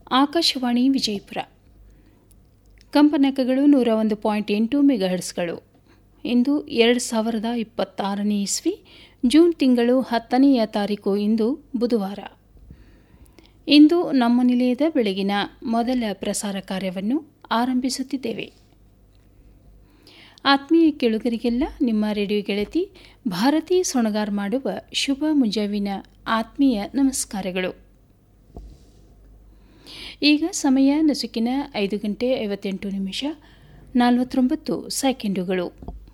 ಆಕಾಶವಾಣಿ ವಿಜಯಪುರ ಕಂಪನಾಂಕಗಳು ನೂರ ಒಂದು ಪಾಯಿಂಟ್ ಎಂಟು ಮೆಗಾಹರ್ಸ್ಗಳು ಇಂದು ಎರಡು ಸಾವಿರದ ಇಪ್ಪತ್ತಾರನೇ ಇಸ್ವಿ ಜೂನ್ ತಿಂಗಳು ಹತ್ತನೆಯ ತಾರೀಕು ಇಂದು ಬುಧವಾರ ಇಂದು ನಮ್ಮ ನಿಲಯದ ಬೆಳಗಿನ ಮೊದಲ ಪ್ರಸಾರ ಕಾರ್ಯವನ್ನು ಆರಂಭಿಸುತ್ತಿದ್ದೇವೆ ಆತ್ಮೀಯ ಕೆಳುಗರಿಗೆಲ್ಲ ನಿಮ್ಮ ರೇಡಿಯೋ ಗೆಳತಿ ಭಾರತೀ ಸೊಣಗಾರ್ ಮಾಡುವ ಶುಭ ಮುಂಜಾವಿನ ಆತ್ಮೀಯ ನಮಸ್ಕಾರಗಳು ಈಗ ಸಮಯ ನಸುಕಿನ ಐದು ಗಂಟೆ ಐವತ್ತೆಂಟು ನಿಮಿಷ ನಲವತ್ತೊಂಬತ್ತು ಸೆಕೆಂಡುಗಳು